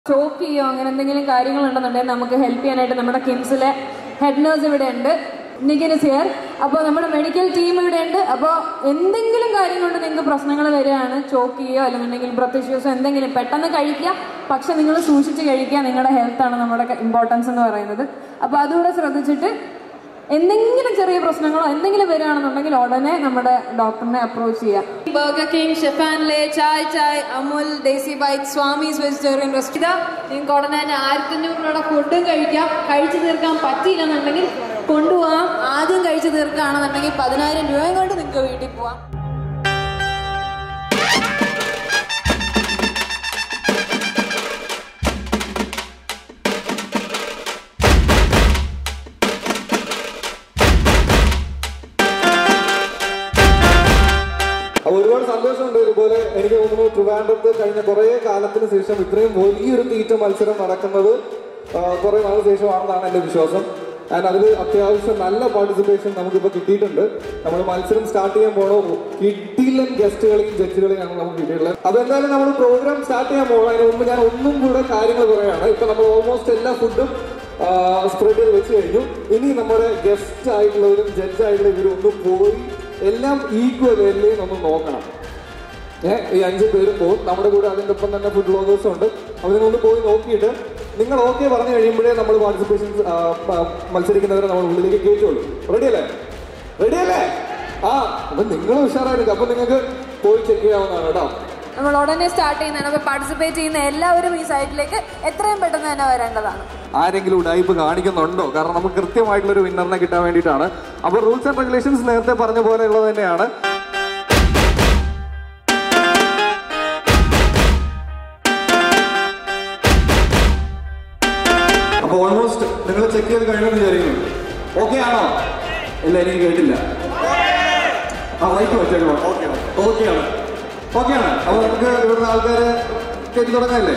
Chalk ചെയ്യോ അങ്ങനെ എന്തെങ്കിലും കാര്യങ്ങളുണ്ടെന്നുണ്ടെങ്കിൽ നമുക്ക് ഹെൽപ്പ് ചെയ്യാനായിട്ട് നമ്മുടെ കിംസിലെ ഹെഡ് നേഴ്സ് ഇവിടെ ഉണ്ട് നിഖിൻസ് ഹിയർ അപ്പോൾ നമ്മുടെ മെഡിക്കൽ ടീം ഇവിടെ ഉണ്ട് അപ്പോൾ എന്തെങ്കിലും കാര്യം കൊണ്ട് നിങ്ങൾക്ക് പ്രശ്നങ്ങൾ വരികയാണ് ചോക്ക് ചെയ്യോ അല്ലെന്നുണ്ടെങ്കിൽ ബ്രത്ത് ഇഷ്യൂസോ എന്തെങ്കിലും പെട്ടെന്ന് കഴിക്കുക പക്ഷെ നിങ്ങൾ സൂക്ഷിച്ച് കഴിക്കുക നിങ്ങളുടെ ഹെൽത്താണ് നമ്മുടെ ഇമ്പോർട്ടൻസ് എന്ന് പറയുന്നത് അപ്പോൾ അതുകൂടെ ശ്രദ്ധിച്ചിട്ട് എന്തെങ്കിലും ചെറിയ പ്രശ്നങ്ങളോ എന്തെങ്കിലും വരികയാണെന്നുണ്ടെങ്കിൽ ഉടനെ നമ്മുടെ ഡോക്ടറിനെ അപ്രോച്ച് ചെയ്യാം ബർഗർ കിങ് ഷെഫാൻലെ chai chai Amul Desi bite Swamy's vegetarian restaurant നിങ്ങൾക്ക് ഉടനെ തന്നെ ആയിരത്തി അഞ്ഞൂറ് രൂപയുടെ ഫുഡും കഴിക്കാം കഴിച്ചു തീർക്കാൻ പറ്റിയില്ലെന്നുണ്ടെങ്കിൽ കൊണ്ടുപോകാം ആദ്യം കഴിച്ചു തീർക്കുകയാണെന്നുണ്ടെങ്കിൽ പതിനായിരം രൂപയും കൊണ്ട് നിങ്ങൾക്ക് വീട്ടിൽ പോവാം അപ്പൊ ഒരുപാട് സന്തോഷമുണ്ട് ഇതുപോലെ എനിക്ക് തോന്നുന്നു ട്രിവാൻഡ്രത്ത് കഴിഞ്ഞ കുറേ കാലത്തിന് ശേഷം ഇത്രയും വലിയൊരു തീറ്റ മത്സരം നടക്കുന്നത് ആ, കുറേ നാളിന് ശേഷമാണെന്നാണ് എൻ്റെ വിശ്വാസം ആൻഡ് അതിൽ അത്യാവശ്യം നല്ല പാർട്ടിസിപ്പേഷൻ നമുക്കിപ്പോൾ കിട്ടിയിട്ടുണ്ട് നമ്മൾ മത്സരം സ്റ്റാർട്ട് ചെയ്യാൻ പോണോ കിട്ടിയില്ലൻ ഗസ്റ്റുകളെയും ജഡ്ജുകളെയാണ് നമുക്ക് കിട്ടിയിട്ടുള്ളത് അപ്പോൾ എന്തായാലും നമ്മൾ പ്രോഗ്രാം സ്റ്റാർട്ട് ചെയ്യാൻ പോകണം അതിന് മുമ്പ് ഞാൻ ഒന്നും കൂടെ കാര്യങ്ങൾ പറയുകയാണ് ഇപ്പൊ നമ്മൾ ഓൾമോസ്റ്റ് എല്ലാ ഫുഡും സ്പ്രെഡ് ചെയ്ത് വെച്ച് കഴിഞ്ഞു ഇനി നമ്മുടെ ഗസ്റ്റ് ആയിട്ടുള്ളവരും ജഡ്ജ് ആയിട്ടുള്ള ഇവരും ഒന്ന് പോയി എല്ലാം ഈക്വൽ അല്ലേ എന്നൊന്ന് നോക്കണം ഏഹ് ഈ അഞ്ച് പേര് പോകും നമ്മുടെ കൂടെ അതിൻ്റെ ഒപ്പം തന്നെ ഫുഡ് ബ്ലോഗേഴ്സും ഉണ്ട് അപ്പോൾ നിങ്ങളൊന്ന് പോയി നോക്കിയിട്ട് നിങ്ങൾ ഓക്കെ പറഞ്ഞു കഴിയുമ്പോഴേ നമ്മൾ പാർട്ടിസിപ്പേഷൻ മത്സരിക്കുന്നവരെ നമ്മൾ ഉള്ളിലേക്ക് കയറ്റുള്ളൂ റെഡി അല്ലേ റെഡി അല്ലേ ആ അപ്പം നിങ്ങൾ ഉഷാറായിരിക്കും അപ്പം നിങ്ങൾക്ക് പോയി ചെക്ക് ചെയ്യാവുന്നതാണ് കേട്ടോ നമ്മൾ ഉടനെ സ്റ്റാർട്ട് ചെയ്യുന്നതാണ് അപ്പോൾ പാർട്ടിസിപ്പേറ്റ് ചെയ്യുന്ന എല്ലാവരും ഈ സൈറ്റിലേക്ക് എത്രയും പെട്ടെന്ന് തന്നെ വരേണ്ടതാണ് ആരെങ്കിലും ഉടായ്പ് കാണിക്കുന്നുണ്ടോ കാരണം നമുക്ക് കൃത്യമായിട്ടുള്ള ഒരു വിന്നറിനെ കിട്ടാൻ വേണ്ടിയിട്ടാണ് അപ്പോൾ റൂൾസ് ആൻഡ് റെഗുലേഷൻസ് നേരത്തെ പറഞ്ഞ പോലെ ഉള്ളത് തന്നെയാണ് അപ്പോൾ ഓൾമോസ്റ്റ് നിങ്ങൾ ചെക്ക് ചെയ്ത് കഴിഞ്ഞെന്ന് വിചാരിക്കുന്നു ഓക്കെ ആണോ ഇല്ല എനിക്ക് കേട്ടില്ല ആ വൈക്ക് വെച്ചേക്കണം ഓക്കെ ഓക്കെ ആണ് ഓക്കെ ആണ് അപ്പോൾ നമുക്ക് ഇവിടുന്ന് ആൾക്കാരെ കേട്ടി തുടങ്ങാല്ലേ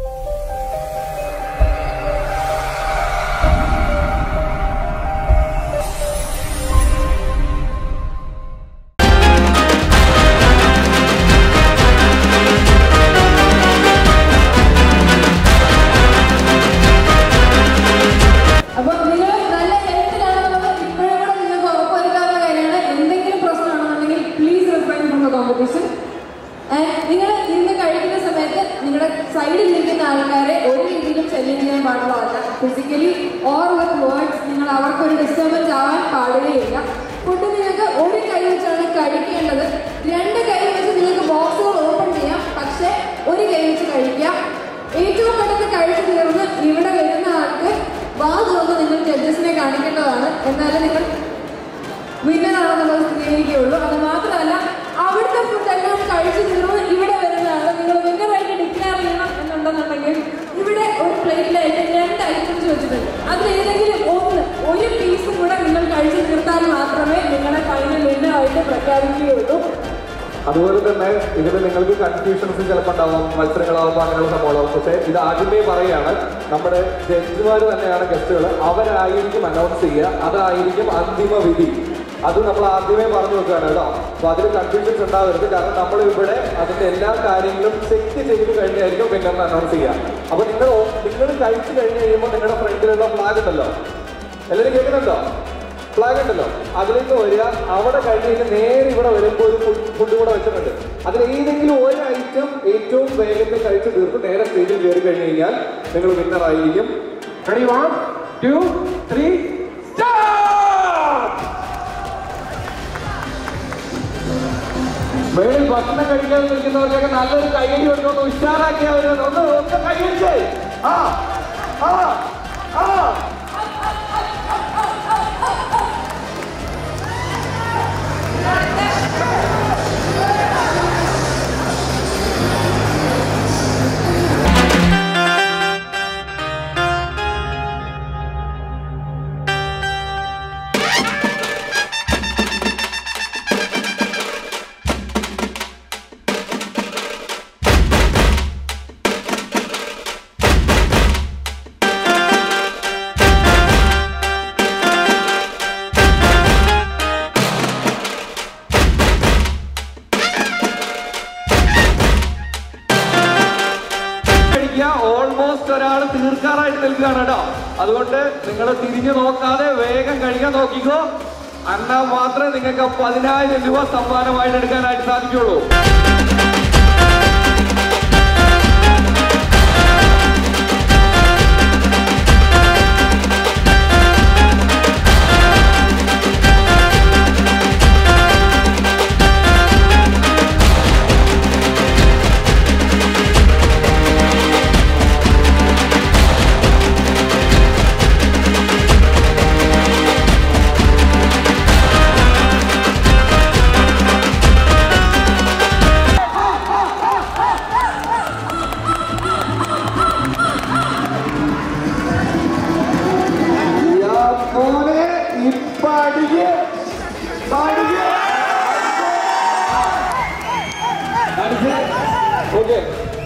അപ്പോൾ നിങ്ങൾ നല്ല ഹെൽത്തിലാണെന്നുള്ളത് ഇപ്പോഴും കൂടെ നിങ്ങൾക്ക് ഉറപ്പുവരുത്താവുന്ന കാര്യമാണ് എന്തെങ്കിലും പ്രശ്നമാണെന്നുണ്ടെങ്കിൽ please refine from the competition നിങ്ങൾ ഇന്ന് കഴിക്കുന്ന സമയത്ത് നിങ്ങളുടെ സൈഡിൽ നിൽക്കുന്ന ആൾക്കാരെ ഒരു രീതിയിലും ശല്യം ചെയ്യാൻ പാടുള്ളതല്ല ഫിസിക്കലി ഓർ വിത്ത് വേർഡ്സ് നിങ്ങൾ അവർക്കൊരു ഡിസ്റ്റർബൻസ് ആവാൻ പാടുകയില്ല ഫുഡ് നിങ്ങൾക്ക് ഒരു കൈ വെച്ചാണ് കഴിക്കേണ്ടത് രണ്ട് കൈ വെച്ച് നിങ്ങൾക്ക് ബോക്സുകൾ ഓപ്പൺ ചെയ്യാം പക്ഷേ ഒരു കൈ വെച്ച് കഴിക്കാം ഏറ്റവും പെട്ടെന്ന് കഴിച്ചു തീർന്ന് ഇവിടെ വരുന്ന ആൾക്ക് വാ തുറന്ന് നിങ്ങൾ ജഡ്ജസിനെ കാണിക്കേണ്ടതാണ് എന്നാലും നിങ്ങൾ വിന്നറാണെന്നുള്ളത് സ്ഥിരീകരിക്കുകയുള്ളൂ അത് മാത്രമല്ല അവിടുത്തെ ഫുഡ് എല്ലാം കഴിച്ചു തീർന്ന് ഇവിടെ വരുന്ന ആൾ നിങ്ങൾ വിന്നറായിട്ട് ഡിക്ലെയർ ചെയ്യണം എന്നുണ്ടെന്നുണ്ടെങ്കിൽ ഇവിടെ ഒരു പ്ലേറ്റിലായിട്ട് രണ്ട് ഐറ്റംസ് വെച്ചിട്ടുണ്ട് അതിൽ ഏതെങ്കിലും ഒന്ന് ഒരു പീസും കൂടെ നിങ്ങൾ കഴിച്ചു തീർത്താൽ മാത്രമേ നിങ്ങളെ ഫൈനൽ വിന്നറായിട്ട് പ്രഖ്യാപിക്കുകയുള്ളൂ അതുപോലെ തന്നെ ഇതിൽ നിങ്ങൾക്ക് കൺഫ്യൂഷൻസ് ചിലപ്പോൾ ഉണ്ടാവും മത്സരങ്ങളാവുമ്പോൾ അങ്ങനെയുള്ള സംഭവങ്ങളാവും പക്ഷേ ഇത് ആദ്യമേ പറയുകയാണ് നമ്മുടെ ജഡ്ജിമാർ തന്നെയാണ് ഗസ്റ്റുകൾ അവരായിരിക്കും അനൗൺസ് ചെയ്യുക അതായിരിക്കും അന്തിമ വിധി അത് നമ്മൾ ആദ്യമേ പറഞ്ഞു വെക്കുകയാണ് കേട്ടോ അപ്പോൾ അതിൽ കൺഫ്യൂഷൻസ് ഉണ്ടാവരുത് കാരണം നമ്മൾ ഇവിടെ അതിന്റെ എല്ലാ കാര്യങ്ങളും ചെക്ക് ചെയ്ത് കഴിഞ്ഞായിരിക്കും വിന്നറിനെ അനൗൺസ് ചെയ്യുക അപ്പോൾ നിങ്ങൾ നിങ്ങൾ കഴിച്ചു കഴിഞ്ഞ് കഴിയുമ്പോൾ നിങ്ങളുടെ ഫ്രണ്ടിലുള്ള ഫ്ലാഗ് ഉണ്ടല്ലോ എല്ലാവരും കേൾക്കുന്നുണ്ടോ ഫ്ലാഗ് ഉണ്ടല്ലോ അതിലേക്ക് വരിക അവിടെ കഴിഞ്ഞ് കഴിഞ്ഞ് നേരെ ഇവിടെ വരുമ്പോൾ ഒരു ഫുഡ് കൂടെ വെച്ചിട്ടുണ്ട് അതിൽ ഏതെങ്കിലും ഒരു ഐറ്റം ഏറ്റവും വേഗത്തിൽ കഴിച്ച് തീർത്ത് നേരെ സ്റ്റേജിൽ കയറി കഴിഞ്ഞ് കഴിഞ്ഞാൽ നിങ്ങൾ വിന്നർ ആയിരിക്കും റെഡി വൺ ടു ത്രീ മേളിൽ ഭക്ഷണം കഴിക്കാൻ നിൽക്കുന്നവർക്കൊക്കെ നല്ലൊരു കൈയടി കൊടുത്തൊന്ന് ഉഷാറാക്കിയാൽ ഒന്ന് ഒന്ന് കൈയടിച്ചേ ആ ആ ആ ഓൾമോസ്റ്റ് ഒരാൾ തീർക്കാറായിട്ട് നിൽക്കുകയാണ് കേട്ടോ അതുകൊണ്ട് നിങ്ങൾ തിരിഞ്ഞു നോക്കാതെ വേഗം കഴിക്കാൻ നോക്കിക്കോ എന്നാൽ മാത്രമേ നിങ്ങൾക്ക് പതിനായിരം രൂപ സമ്മാനമായിട്ട് എടുക്കാനായിട്ട് സാധിക്കുള്ളൂ മോനെ ഇപ്പൊ അടിക്ക് അടിക്ക് അടിക്ക് ഓക്കെ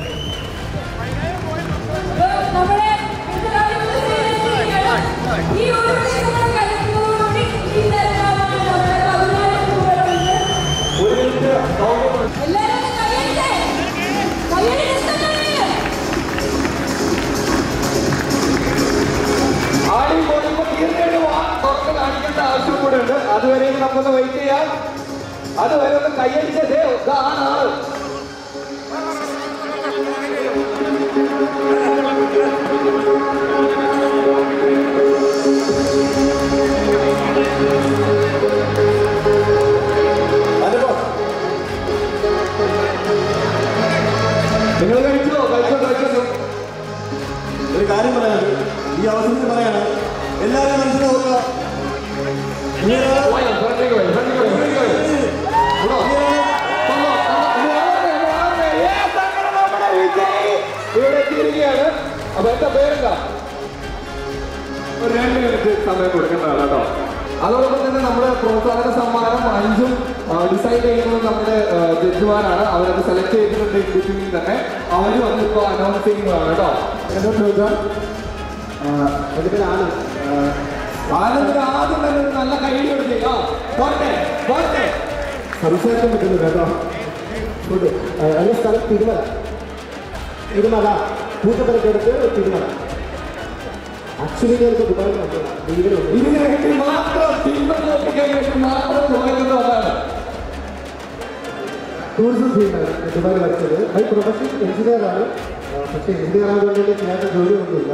നമ്മുടെ ഈ ഒരു ദിവസം കഴിക്കുന്നതോടുകൂടി ഈ തരത്തിലാണ് നമ്മുടെ പതിനായിരം രൂപയുണ്ട് ഒരു മിനിറ്റ് സൗണ്ട് എല്ലാവരും ഒന്ന് കൈയടിച്ചേ കൈയടി നിർത്തല്ലേ ആടി പോയപ്പോ തീർച്ചയായിട്ടും വാ തുറന്ന് കാണിക്കേണ്ട ആവശ്യം കൂടെ ഉണ്ട് അതുവരെ നമുക്കൊന്ന് വെയിറ്റ് ചെയ്യാം അതുവരെ ഒന്ന് കൈയടിച്ചതേ ഇതാണ് ആള് നിങ്ങൾ കഴിച്ചോ കഴിച്ചോ കഴിച്ചോ ഒരു കാര്യം പറയാൻ ഈ അവസരത്തിൽ പറയാണ് എല്ലാവരും മനസ്സിലാവുക ഇങ്ങനെ പോയോ, ഫ്രണ്ടിലേക്ക് പോയോ, ഫ്രണ്ടിലേക്ക് പോയോ, ഫ്രണ്ടിലേക്ക് പോയോ. ഇവിടോ? വന്നോ, വന്നോ, വാങ്ങ്, വാങ്ങ്. Yes, അങ്ങനെ നമ്മുടെ വിജയി ഇവിടെ എത്തിയിരിക്കുകയാണ് അപ്പൊ എന്താ പേരെന്താ ഒരു രണ്ട് മിനിറ്റ് സമയം കൊടുക്കേണ്ടതാണ് കേട്ടോ അതോടൊപ്പം തന്നെ നമ്മുടെ പ്രോത്സാഹന സമ്മാനം അഞ്ചും ഡിസൈഡ് ചെയ്യുന്നത് നമ്മുടെ ആ, ജഡ്ജിമാരാണ് അവരത് സെലക്ട് ചെയ്തിട്ടുണ്ട് ഇൻ ബിറ്റ്വീൻ തന്നെ അവർ വന്ന് ഇപ്പോൾ അനൗൺസ് ചെയ്യുന്നതാണ് കേട്ടോ എന്നോട് ചോദിച്ചാൽ എൻ്റെ പേര് ആനന്ദ് ആനന്ദിന് ആദ്യം തന്നെ ഒരു നല്ല കൈയ്യടി കൊടുത്തേ ആ പോട്ടെ പോട്ടെ സംസാരിക്കാൻ പറ്റുന്നില്ല കേട്ടോ ഫുഡ് എൻ്റെ സ്ഥലം തിരുമല തിരുമല പൂജപ്പരക്കടുത്ത് തിരുമല ആക്ച്വലി ഞാനിപ്പോൾ ദുബായിൽ വന്നതാണ് ലീവിലുണ്ട് ഇതിനു വേണ്ടി മാത്രം തിരുവനന്തപുരത്തേക്ക് വേണ്ടി മാത്രം പോയത് അതാണ് ടൂറിസം ഫീൽഡാണ് ദുബായിൽ വരച്ചത് ബൈ പ്രൊഫഷൻ എഞ്ചിനീയറാണ് പക്ഷേ എഞ്ചിനീയർ ആയതുകൊണ്ട് ഞാൻ ജോലിയൊന്നുമില്ല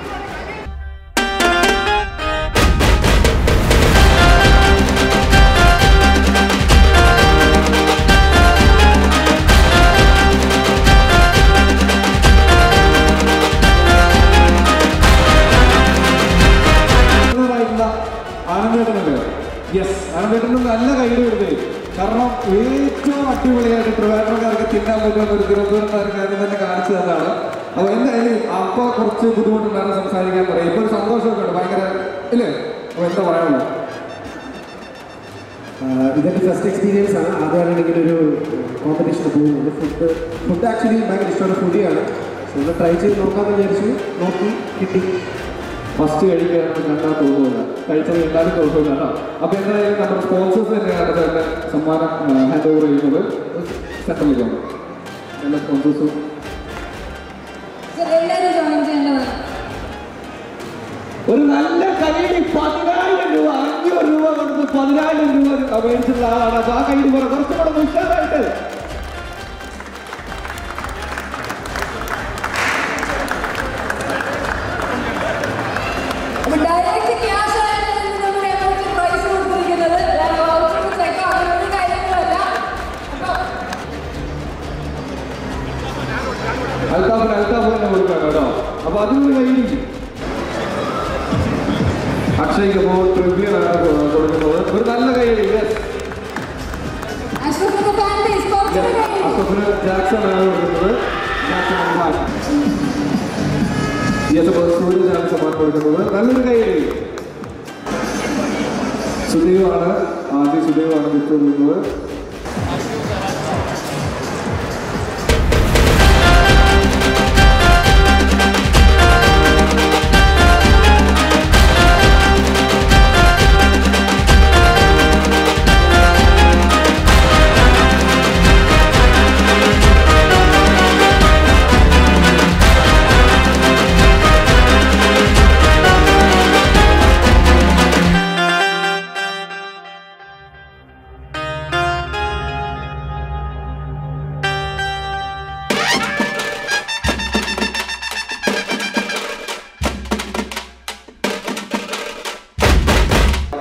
ആനന്ദേട്ടനല്ലേ യെസ് ആനന്ദേട്ടന് നല്ല കൈയ്യടി കൊടുത്തേ കാരണം ഏറ്റവും അടിപൊളിയായിട്ട് ട്രിവാൻഡ്രക്കാർക്ക് തിന്നാൻ പറ്റുന്ന ഒരു തിരുവനന്തപുരക്കാർക്ക് അത് തന്നെ കാണിച്ചു തന്നതാണ് അപ്പൊ എന്തായാലും അപ്പൊ കുറച്ച് ബുദ്ധിമുട്ടുണ്ടായിരുന്നു സംസാരിക്കാൻ പറയാം ഇപ്പൊ ഒരു സന്തോഷമൊക്കെ ഉണ്ട് ഭയങ്കര ഇല്ലേ അപ്പൊ എന്താ പറയാനുള്ളൂ ഇതെൻ്റെ ഫസ്റ്റ് എക്സ്പീരിയൻസ് ആണ് ആദ്യമായിട്ടാണ് ഇങ്ങനെ ഒരു കോമ്പറ്റീഷന് പോകുന്നത് ഫുഡ് ഫുഡ് ആക്ച്വലി ഭയങ്കര ഇഷ്ടമുള്ള ഫുഡിയാണ് സോ ഒന്ന് ട്രൈ ചെയ്ത് നോക്കാമെന്ന് വിചാരിച്ചു നോക്കി കിട്ടി ഫസ്റ്റ് കഴിക്കാൻ കണ്ടാൽ തോന്നുന്നില്ല കഴിച്ചത് എല്ലാവരും തോന്നുന്നില്ല കേട്ടോ അപ്പൊ എന്തായാലും നമ്മുടെ സ്പോൺസേഴ്സ് തന്നെയാണ് ചേട്ടൻ സമ്മാനം ഹാൻഡ് ഓവർ ചെയ്യുന്നത് സെൻട്രലിലേക്കാണ് എല്ലാ സ്പോൺസേഴ്സും എല്ലാവരും ജോയിൻ ചെയ്യേണ്ടതാണ് ഒരു നല്ല കൈയടി പതിനായിരം രൂപ അഞ്ഞൂറ് രൂപ കൊടുത്ത് പതിനായിരം രൂപ മേടിച്ചിട്ടുള്ള ആളാണ് അപ്പൊ ആ കൈയടി പറ കുറച്ചും കൂടെ ഉഷാറായിട്ട് അപ്പൊ ഡയറക്റ്റ് ക്യാഷ് ആയിട്ടാണ് നമ്മുടെ അക്കൗണ്ടിൽ പ്രൈസ് കൊടുത്തിരിക്കുന്നത് വൗച്ചർ ചെക്ക് അങ്ങനെയുള്ള കാര്യങ്ങളല്ല അപ്പൊ അൽത്താഫിന് അൽത്താഫ് തന്നെ കൊടുക്കാം കേട്ടോ അപ്പൊ അതിനൊരു കൈയടി അക്ഷയ് കപൂർ ട്രിബ്യൂൺ ആണ് കൊ- കൊടുക്കുന്നത് ഒരു നല്ല കൈയടി യെസ് അശ്വത്തിന്റെ ഫാൻ ബേസ് കുറച്ചുകൂടി കഴിഞ്ഞു അസഫിന് ജാക്സൺ ആണ് കൊടുക്കുന്നത് ജാക്സൺ അമ്മാൻ യെസ് അപ്പോൾ സൂര്യജാണ് സമ്മാനം കൊടുക്കുന്നത് നല്ലൊരു കൈയടി സുദീവാണ് ആദ്യം സുദീവാണ് ഗിഫ്റ്റ് കൊടുക്കുന്നത്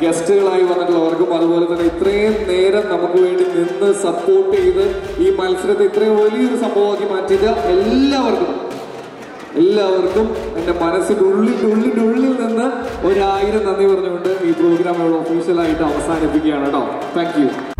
ഗസ്റ്റുകളായി വന്നിട്ടുള്ളവർക്കും അതുപോലെ തന്നെ ഇത്രയും നേരം നമുക്ക് വേണ്ടി നിന്ന് സപ്പോർട്ട് ചെയ്ത് ഈ മത്സരത്തെ ഇത്രയും വലിയൊരു സംഭവമാക്കി മാറ്റിയത് എല്ലാവർക്കും എല്ലാവർക്കും എൻ്റെ മനസ്സിൻ്റെ ഉള്ളിൻ്റെ ഉള്ളിൻ്റെ ഉള്ളിൽ നിന്ന് ഒരായിരം നന്ദി പറഞ്ഞുകൊണ്ട് ഈ പ്രോഗ്രാം ഇവിടെ ഒഫീഷ്യലായിട്ട് അവസാനിപ്പിക്കുകയാണ് കേട്ടോ താങ്ക് യു